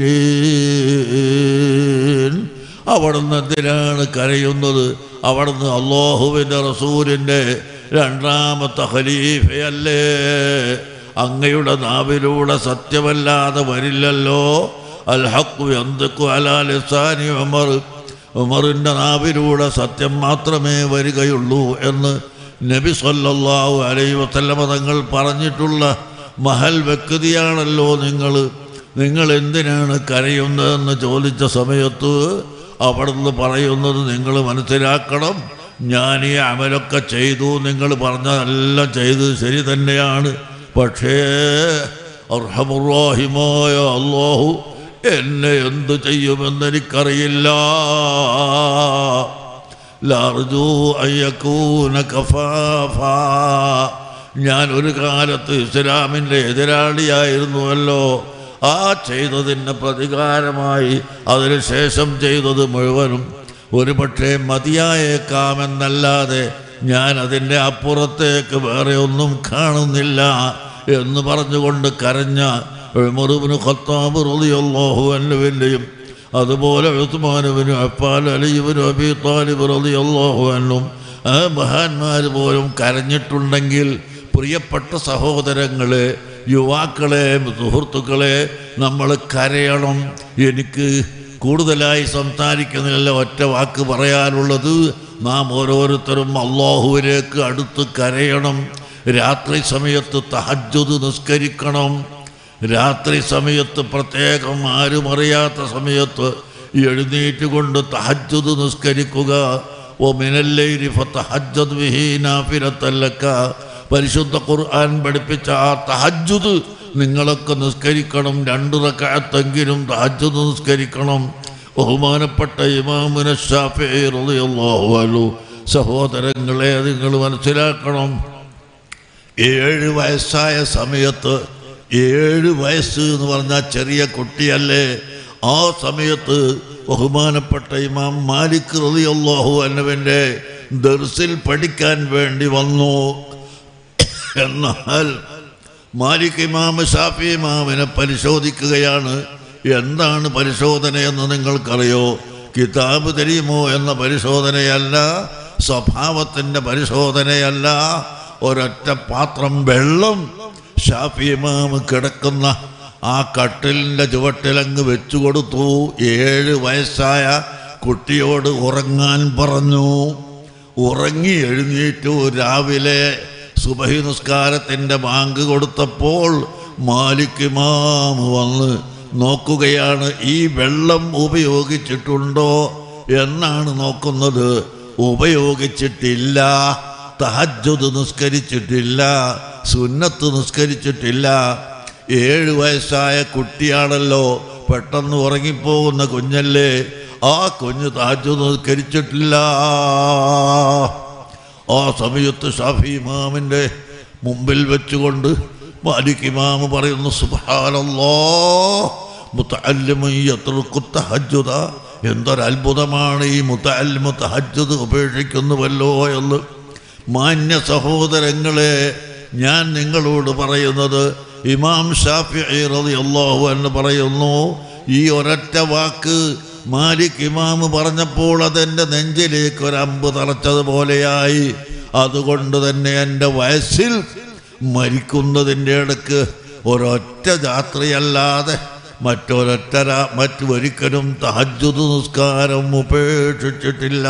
മുഅ്മിനീൻ അവിടുന്ന് എന്തിനാണ് കരയുന്നത് അവിടുന്ന് അള്ളാഹുവിൻ്റെ റസൂലിൻ്റെ രണ്ടാമത്തെ ഖലീഫയല്ലേ അങ്ങയുടെ നാവിലൂടെ സത്യമല്ലാതെ വരില്ലല്ലോ അൽ ഹക്കു എന്തൊക്കെ അലാലിസാനി ഉമർ ഉമറിൻ്റെ നാവിലൂടെ സത്യം മാത്രമേ വരികയുള്ളൂ എന്ന് നബി സല്ലല്ലാഹു അലൈഹി വസല്ലമ തങ്ങൾ പറഞ്ഞിട്ടുള്ള മഹൽ വ്യക്തിയാണല്ലോ നിങ്ങൾ നിങ്ങൾ എന്തിനാണ് കരയുന്നതെന്ന് ചോദിച്ച സമയത്ത് അവിടുന്ന് പറയുന്നത് നിങ്ങൾ മനസ്സിലാക്കണം ഞാൻ ഈ അമലൊക്കെ ചെയ്തു നിങ്ങൾ പറഞ്ഞതെല്ലാം ചെയ്തത് ശരി തന്നെയാണ് പക്ഷേ അർഹമുറാഹിമായ അള്ളാഹു എന്നെ എന്തു ചെയ്യുമെന്നെനിക്കറിയില്ല ലാർജു അയ്യക്കൂന കഫാഫ ഞാൻ ഒരു കാലത്ത് ഇസ്ലാമിൻ്റെ എതിരാളിയായിരുന്നുവല്ലോ ആ ചെയ്തതിൻ്റെ പ്രതികാരമായി അതിനുശേഷം ചെയ്തത് മുഴുവനും ഒരു പക്ഷേ മതിയായേക്കാമെന്നല്ലാതെ ഞാൻ അതിൻ്റെ അപ്പുറത്തേക്ക് വേറെ ഒന്നും കാണുന്നില്ല എന്ന് പറഞ്ഞുകൊണ്ട് കരഞ്ഞ ഉമറുബിന് ഖത്താബ് റളിയല്ലാഹു അൻഹുവിൻ്റെയും അതുപോലെ ഉസ്മാനുവിനും അപ്പാൽ അലിയുവിനും അബി താലിബ് റളിയല്ലാഹു അൻഹും ആ മഹാന്മാർ പോലും കരഞ്ഞിട്ടുണ്ടെങ്കിൽ പ്രിയപ്പെട്ട സഹോദരങ്ങളെ യുവാക്കളെ സുഹൃത്തുക്കളെ നമ്മൾ കരയണം എനിക്ക് കൂടുതലായി സംസാരിക്കുന്നതിലല്ല ഒറ്റ വാക്ക് പറയാനുള്ളത് നാം ഓരോരുത്തരും അള്ളാഹുവിലേക്ക് അടുത്ത് കരയണം രാത്രി സമയത്ത് തഹജ്ജുദ് നിസ്കരിക്കണം രാത്രി സമയത്ത് പ്രത്യേകം ആരും അറിയാത്ത സമയത്ത് എഴുന്നേറ്റ് കൊണ്ട് തഹജ്ജുദ് നിസ്കരിക്കുക ഓ മിനല്ലൈരി ഫതഹജ്ജദ് ബിഹി നാഫിലത്തല്ലക്ക പരിശുദ്ധ ഖുർആൻ പഠിപ്പിച്ച ആ തഹജ്ജുദ് നിങ്ങളൊക്കെ നിസ്കരിക്കണം രണ്ട് റക്കഅത്തെങ്കിലും തഹജ്ജുദ് നിസ്കരിക്കണം ബഹുമാനപ്പെട്ട ഇമാമുന ഷാഫിഈ റളിയല്ലാഹു അൻഹു സഹോദരങ്ങളെ നിങ്ങൾ മനസ്സിലാക്കണം ഏഴ് വയസ്സായ സമയത്ത് ഏഴ് വയസ്സ് എന്ന് പറഞ്ഞാൽ ചെറിയ കുട്ടിയല്ലേ ആ സമയത്ത് ബഹുമാനപ്പെട്ട ഇമാം മാലിക് റളിയല്ലാഹു അൻഹുവിൻ്റെ ദർസിൽ പഠിക്കാൻ വേണ്ടി വന്നു എന്നാൽ മാലിക് ഇമാം ഷാഫി ഇമാമിനെ പരിശോധിക്കുകയാണ് എന്താണ് പരിശോധനയെന്ന് നിങ്ങൾക്കറിയോ കിതാബ് തരീമോ എന്ന പരിശോധനയല്ല സ്വഭാവത്തിൻ്റെ പരിശോധനയല്ല ഒരൊറ്റ പാത്രം വെള്ളം ഷാഫി ഇമാം കിടക്കുന്ന ആ കട്ടിലിൻ്റെ ചുവട്ടിലങ്ങ് വെച്ചു കൊടുത്തു ഏഴ് വയസ്സായ കുട്ടിയോട് ഉറങ്ങാൻ പറഞ്ഞു ഉറങ്ങി എഴുന്നേറ്റു രാവിലെ സുബഹി നിസ്കാരത്തിൻ്റെ ബാങ്ക് കൊടുത്തപ്പോൾ മാലിക് ഇമാം വന്ന് നോക്കുകയാണ് ഈ വെള്ളം ഉപയോഗിച്ചിട്ടുണ്ടോ എന്നാണ് നോക്കുന്നത് ഉപയോഗിച്ചിട്ടില്ല തഹജ്ജുദ് നിസ്കരിച്ചിട്ടില്ല സുന്നത്ത് നിസ്കരിച്ചിട്ടില്ല ഏഴ് വയസ്സായ കുട്ടിയാണല്ലോ പെട്ടെന്ന് ഉറങ്ങിപ്പോകുന്ന കുഞ്ഞല്ലേ ആ കുഞ്ഞ് തഹജ്ജുദ് നിസ്കരിച്ചിട്ടില്ല ആ സമയത്ത് ഷാഫി ഇമാമിൻ്റെ മുമ്പിൽ വെച്ചുകൊണ്ട് മാലിക് ഇമാമ് പറയുന്നു സുബാനല്ലോ മുത്തല്ലിമയ്യത്തുൽക്കുത്തഹജുദ എന്തൊരത്ഭുതമാണ് ഈ മുത്തല്മു തഹജ്ജുദ് ഉപേക്ഷിക്കുന്നുവല്ലോ എന്ന് മാന്യ സഹോദരങ്ങളെ ഞാൻ നിങ്ങളോട് പറയുന്നത് ഇമാം ഷാഫി റളിയല്ലാഹു എന്ന് പറയുന്നു ഈ ഒരൊറ്റ വാക്ക് മാലിക് ഇമാം പറഞ്ഞപ്പോൾ അതെൻ്റെ നെഞ്ചിലേക്ക് ഒരമ്പ് തറച്ചതുപോലെയായി അതുകൊണ്ട് തന്നെ എൻ്റെ വയസ്സിൽ മരിക്കുന്നതിൻ്റെ ഇടക്ക് ഒരൊറ്റ രാത്രിയല്ലാതെ മറ്റൊരൊറ്റ രാ- മറ്റൊരിക്കലും തഹജ്ജുദ് നിസ്കാരം ഉപേക്ഷിച്ചിട്ടില്ല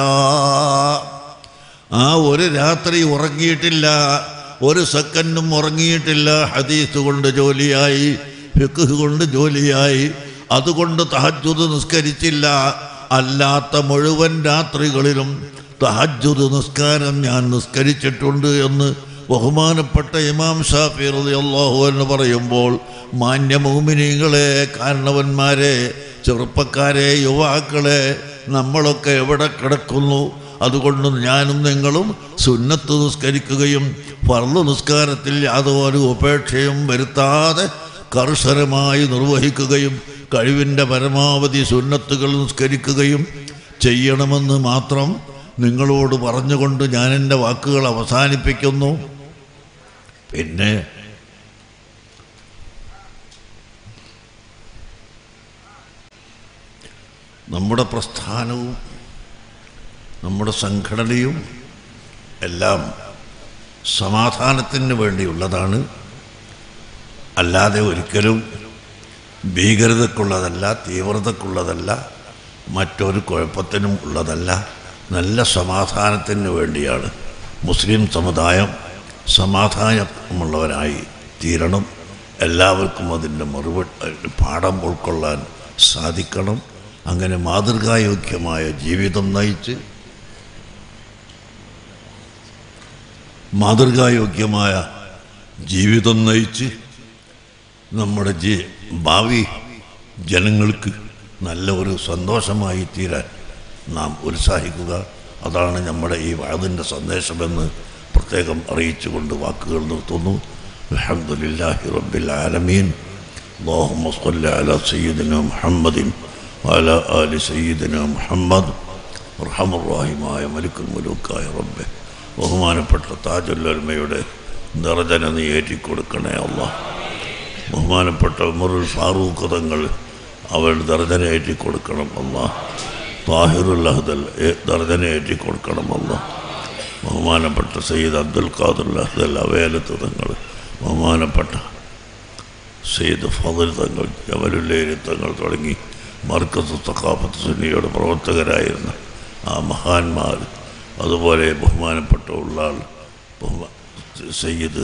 ആ ഒരു രാത്രി ഉറങ്ങിയിട്ടില്ല ഒരു സെക്കൻഡും ഉറങ്ങിയിട്ടില്ല ഹദീസ് കൊണ്ട് ജോലിയായി ഫിഖ് കൊണ്ട് ജോലിയായി അതുകൊണ്ട് തഹജ്ജുദ് നിസ്കരിച്ചില്ല അല്ലാത്ത മുഴുവൻ രാത്രികളിലും തഹജ്ജുദ് നിസ്കാരം ഞാൻ നിസ്കരിച്ചിട്ടുണ്ട് എന്ന് ബഹുമാനപ്പെട്ട ഇമാം ഷാഫി റളിയല്ലാഹു എന്ന് പറയുമ്പോൾ മാന്യമോമിനികളെ കാരണവന്മാരെ ചെറുപ്പക്കാരെ യുവാക്കളെ നമ്മളൊക്കെ എവിടെ കിടക്കുന്നു അതുകൊണ്ട് ഞാനും നിങ്ങളും സുന്നത്ത് നിസ്കരിക്കുകയും ഫർള് നിസ്കാരത്തിൽ യാതൊരു ഉപേക്ഷയും വരുത്താതെ കർശനമായി നിർവഹിക്കുകയും കഴിവിൻ്റെ പരമാവധി സുന്നത്തുകൾ നിസ്കരിക്കുകയും ചെയ്യണമെന്ന് മാത്രം നിങ്ങളോട് പറഞ്ഞുകൊണ്ട് ഞാൻ എൻ്റെ വാക്കുകൾ അവസാനിപ്പിക്കുന്നു പിന്നെ നമ്മുടെ പ്രസ്ഥാനവും നമ്മുടെ സംഘടനയും എല്ലാം സമാധാനത്തിന് വേണ്ടിയുള്ളതാണ് അല്ലാതെ ഒരിക്കലും ഭീകരതക്കുള്ളതല്ല തീവ്രതക്കുള്ളതല്ല മറ്റൊരു കുഴപ്പത്തിനും ഉള്ളതല്ല നല്ല സമാധാനത്തിന് വേണ്ടിയാണ് മുസ്ലിം സമുദായം സമാധാനമുള്ളവരായി തീരണം എല്ലാവർക്കും അതിൻ്റെ മറുപടി പാഠം ഉൾക്കൊള്ളാൻ സാധിക്കണം അങ്ങനെ മാതൃകായോഗ്യമായ ജീവിതം നയിച്ച് മാതൃകായോഗ്യമായ ജീവിതം നയിച്ച് നമ്മുടെ ജീ ഭാവി ജനങ്ങൾക്ക് നല്ല ഒരു സന്തോഷമായി തീരാൻ നാം ഉത്സാഹിക്കുക അതാണ് നമ്മുടെ ഈ വാതിൻ്റെ സന്ദേശമെന്ന് പ്രത്യേകം അറിയിച്ചുകൊണ്ട് വാക്കുകൾ നിർത്തുന്നു അൽഹംദുലില്ലാഹി റബ്ബിൽ ആലമീൻ اللهم صل على سيدنا محمد وعلى آل سيدنا محمد അർഹം റാഹിമായ മലിക്കുൽ മുലൂക്കായ റബ്ബെ ബഹുമാനപ്പെട്ട താജുല്ലൽമയുടെ നിറജന നീ ഏറ്റിക്കൊടുക്കണേ അല്ല ബഹുമാനപ്പെട്ട ഉമറുൽ ഫാറൂഖ് തങ്ങൾ അവരുടെ ദർജന ഏറ്റിക്കൊടുക്കണം അല്ല താഹിറുൽ അഹ്ദൽ ദർജന ഏറ്റിക്കൊടുക്കണം അല്ല ബഹുമാനപ്പെട്ട സയ്യിദ് അബ്ദുൽ ഖാദുൽ അഹ്ദൽ അവേലത്ത് തങ്ങൾ ബഹുമാനപ്പെട്ട സെയ്ദ് ഫതിൽ തങ്ങൾ ജമലുല്ലേരി തങ്ങൾ തുടങ്ങി മർക്കസ് തക്കാഫത്ത് സുന്നിയുടെ പ്രവർത്തകരായിരുന്ന ആ മഹാന്മാർ അതുപോലെ ബഹുമാനപ്പെട്ട ഉള്ളാൾ ബഹുമാ സയ്യിദ്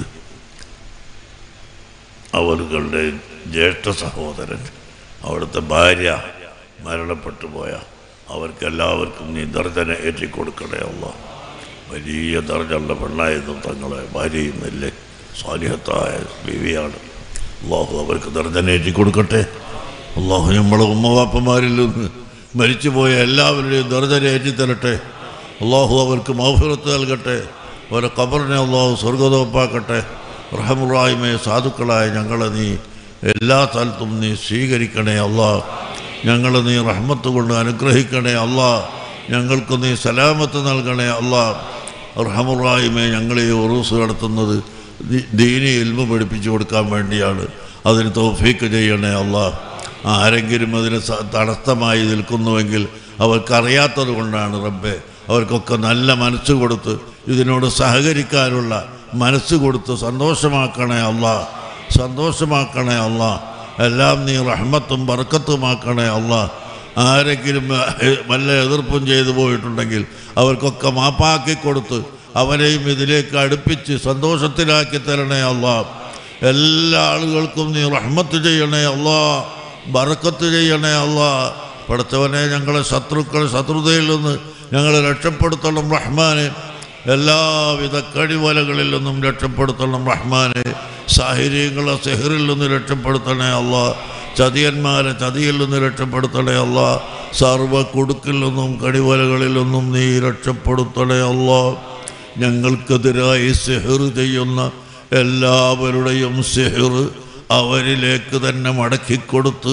അവരുടെ ജ്യേഷ്ഠ സഹോദരൻ അവിടുത്തെ ഭാര്യ മരണപ്പെട്ടു പോയ അവർക്കെല്ലാവർക്കും നീ ദർജന ഏറ്റിക്കൊടുക്കണേ അല്ല വലിയ ദർജുള്ള പെണ്ണായിരുന്നു തങ്ങളെ ഭാര്യയും നെല്ല് സ്വാലിഹത്തായ ബീവിയാണ് അള്ളാഹു അവർക്ക് ദർജനേറ്റി കൊടുക്കട്ടെ അള്ളാഹു നമ്മളെ ഉമ്മവാപ്പന്മാരിൽ നിന്ന് മരിച്ചുപോയ എല്ലാവരുടെയും ദർജനേറ്റി തരട്ടെ അള്ളാഹു അവർക്ക് മൗഫിറത്ത് നൽകട്ടെ അവരെ കബറിനെ അള്ളാഹു സ്വർഗതോപ്പാക്കട്ടെ റഹമുറായ്മയെ സാധുക്കളായ ഞങ്ങളെ നീ എല്ലാ സ്ഥലത്തും നീ സ്വീകരിക്കണേ അള്ളാ ഞങ്ങളെ നീ റഹ്മത്ത് കൊണ്ട് അനുഗ്രഹിക്കണേ അള്ളാ ഞങ്ങൾക്ക് നീ സലാമത്ത് നൽകണേ അള്ളാ റഹമുറായ്മെ ഞങ്ങളെ ഈ ഉറൂസ് നടത്തുന്നത് ദീ- ദീനി ഇൽമ പഠിപ്പിച്ചു കൊടുക്കാൻ വേണ്ടിയാണ് അതിന് തോഫീക്ക് ചെയ്യണേ അള്ളാ ആരെങ്കിലും അതിന് സ- തടസ്സമായി നിൽക്കുന്നുവെങ്കിൽ അവർക്കറിയാത്തത് കൊണ്ടാണ് റബ്ബെ അവർക്കൊക്കെ നല്ല മനസ്സ് കൊടുത്ത് ഇതിനോട് സഹകരിക്കാനുള്ള മനസ്സ് കൊടുത്ത് സന്തോഷമാക്കണേ അള്ളാ സന്തോഷമാക്കണേ അള്ളാ എല്ലാം നീ റഹ്മത്തും ബർക്കത്തുമാക്കണേ അള്ളാ ആരെങ്കിലും എ- വല്ല എതിർപ്പും ചെയ്തു പോയിട്ടുണ്ടെങ്കിൽ അവർക്കൊക്കെ മാപ്പാക്കി കൊടുത്ത് അവരെയും ഇതിലേക്ക് അടുപ്പിച്ച് സന്തോഷത്തിലാക്കി തരണേ അള്ളാ എല്ലാ ആളുകൾക്കും നീ റഹ്മത്ത് ചെയ്യണേ അള്ളാ ബറക്കത്ത് ചെയ്യണേ അള്ളാ പഠിച്ചവനെ ഞങ്ങളെ ശത്രുക്കൾ ശത്രുതയിൽ നിന്ന് ഞങ്ങളെ രക്ഷപ്പെടുത്തണം റഹ്മാനെ എല്ലാവിധ കഴിവലകളിൽ നിന്നും രക്ഷപ്പെടുത്തണം റഹ്മാനെ സാഹചര്യങ്ങളെ സെഹറിൽ നിന്ന് രക്ഷപ്പെടുത്തണേ അള്ളാ ചതിയന്മാരെ ചതിയിൽ നിന്ന് രക്ഷപ്പെടുത്തണേ അള്ളാ സർവ കുടുക്കിൽ നിന്നും കടിവലകളിൽ നിന്നും നീ രക്ഷപ്പെടുത്തണേ അള്ളാ ഞങ്ങൾക്കെതിരായി സെഹർ ചെയ്യുന്ന എല്ലാവരുടെയും സെഹർ അവരിലേക്ക് തന്നെ മടക്കിക്കൊടുത്ത്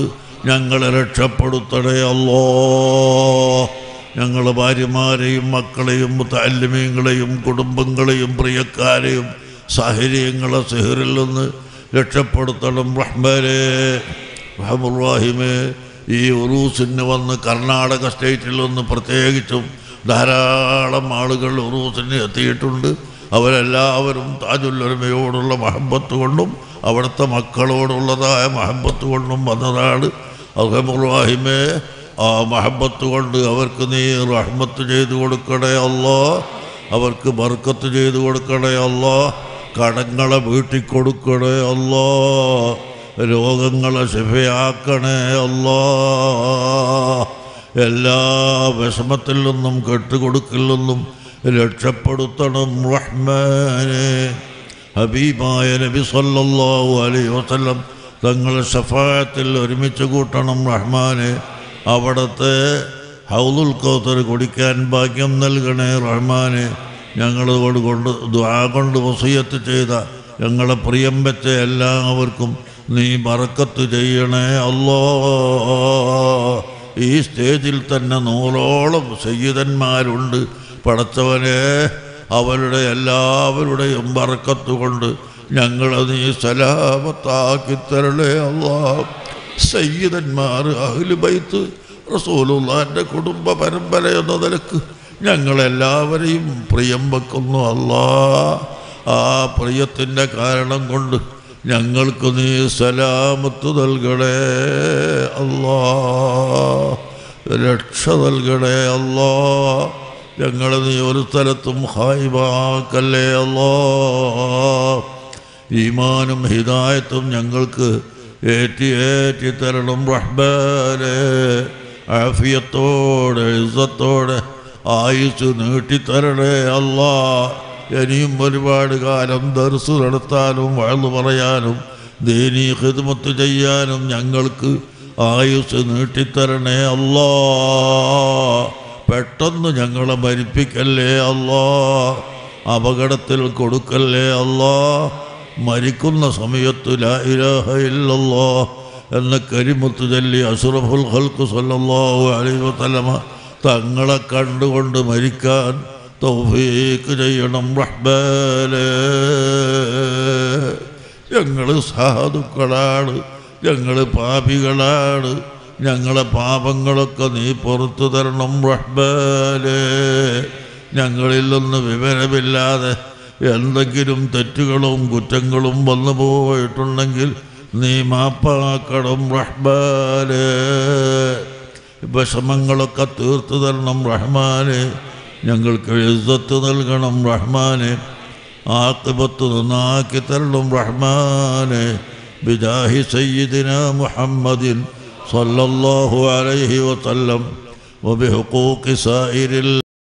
ഞങ്ങളെ രക്ഷപ്പെടുത്തണേ അല്ലോ ഞങ്ങൾ ഭാര്യമാരെയും മക്കളെയും താല്യമീങ്ങളെയും കുടുംബങ്ങളെയും പ്രിയക്കാരെയും സാഹചര്യങ്ങളെ സിഹറിൽ നിന്ന് രക്ഷപ്പെടുത്തണം റഹ്മാനെ റഹമുറാഹിമേ ഈ ഉറൂസിന് വന്ന് കർണാടക സ്റ്റേറ്റിൽ നിന്ന് പ്രത്യേകിച്ചും ധാരാളം ആളുകൾ ഉറൂസിന് എത്തിയിട്ടുണ്ട് അവരെല്ലാവരും താജുല്ലൊരുമയോടുള്ള മഹബത്ത് കൊണ്ടും അവിടുത്തെ മക്കളോടുള്ളതായ മഹബത്ത് കൊണ്ടും വന്നതാണ് അഹമുറാഹിമേ ആ മഹബത്ത് കൊണ്ട് അവർക്ക് നീ റഹ്മത്ത് ചെയ്തു കൊടുക്കണേ അല്ലോ അവർക്ക് ബർക്കത്ത് ചെയ്തു കൊടുക്കണേ അല്ലോ കടങ്ങളെ വീട്ടിൽ കൊടുക്കണേ അല്ലോ രോഗങ്ങളെ ശിഫയാക്കണേ അല്ലോ എല്ലാ വിഷമത്തിൽ നിന്നും കെട്ടുകൊടുക്കിൽ നിന്നും രക്ഷപ്പെടുത്തണം റഹ്മാനെ ഹബീബായ നബി സല്ലല്ലാഹു അലൈഹി വസല്ലം തങ്ങളെ ഷഫായത്തിൽ ഒരുമിച്ച് കൂട്ടണം റഹ്മാനെ അവിടുത്തെ ഹൗലുൽ കൗത്തർ കുടിക്കാൻ ഭാഗ്യം നൽകണേ റഹ്മാനെ ഞങ്ങളോട് കൊണ്ട് ദ്വാ കൊണ്ട് വസീയത്ത് ചെയ്ത ഞങ്ങളെ പ്രിയം വെച്ച എല്ലാവർക്കും നീ മറക്കത്ത് ചെയ്യണേ അല്ലോ ഈ സ്റ്റേജിൽ തന്നെ നൂറോളം സയ്യിദന്മാരുണ്ട് പടച്ചവനെ അവരുടെ എല്ലാവരുടെയും ബറക്കത്ത് കൊണ്ട് ഞങ്ങളെ നീ സലാമത്താക്കി തരണേ അല്ലാ സയ്യിദന്മാർ അഹ്ലു ബൈത്ത് റസൂലുള്ളാൻ്റെ കുടുംബ പരമ്പര എന്ന നിലക്ക് ഞങ്ങളെല്ലാവരെയും പ്രിയം വെക്കുന്നു അല്ലാ ആ പ്രിയത്തിൻ്റെ കാരണം കൊണ്ട് ഞങ്ങൾക്ക് നീ സലാമത്ത് നൽകണേ അല്ലാ രക്ഷ നൽകണേ അല്ലാ ഞങ്ങളെ നീ ഒരു സ്ഥലത്തും ഹായിബാക്കല്ലേ അല്ലോ ഈമാനും ഹിദായത്തും ഞങ്ങൾക്ക് ഏറ്റി ഏറ്റി തരണം റഹ്ബാനെ ആഫിയത്തോടെ ഇസ്സത്തോടെ ആയുസ് നീട്ടിത്തരണേ അല്ലാ ഇനിയും ഒരുപാട് കാലം ദർസ് നടത്താനും വഴന്നു പറയാനും ദീനീ ഹിദ്മത്ത് ചെയ്യാനും ഞങ്ങൾക്ക് ആയുസ് നീട്ടിത്തരണേ അല്ലാ പെട്ടെന്ന് ഞങ്ങളെ മരിപ്പിക്കല്ലേ അല്ലാ അപകടത്തിൽ കൊടുക്കല്ലേ അല്ലാ മരിക്കുന്ന സമയത്ത് ലാ ഇലാഹ ഇല്ലല്ലാ എന്ന കരിമുത്ത് ചൊല്ലി അസുറഫുൽ ഹൽക്ക് സല്ലല്ലാഹു അലൈഹി വസല്ലമ തങ്ങളെ കണ്ടുകൊണ്ട് മരിക്കാൻ തൗഫീക്ക് ചെയ്യണം റഹ്ബാലേ ഞങ്ങൾ സാധുക്കളാണ് ഞങ്ങൾ പാപികളാണ് ഞങ്ങളെ പാപങ്ങളൊക്കെ നീ പുറത്തു തരണം റഹ്ബാലേ ഞങ്ങളിൽ നിന്ന് വിവരമില്ലാതെ എന്തെങ്കിലും തെറ്റുകളും കുറ്റങ്ങളും വന്നു പോയിട്ടുണ്ടെങ്കിൽ നീ മാപ്പാക്കണം റഹ്ബാലേ വിഷമങ്ങളൊക്കെ തീർത്തു തരണം റഹ്മാനെ ഞങ്ങൾക്ക് ഇസ്സത്ത് നൽകണം റഹ്മാനെ ആക്കിബത്ത് നന്നാക്കി തരണം റഹ്മാനെ ബിജാഹി സയ്യിദിന മുഹമ്മദിൻ صلى الله عليه وسلم وبحقوق سائر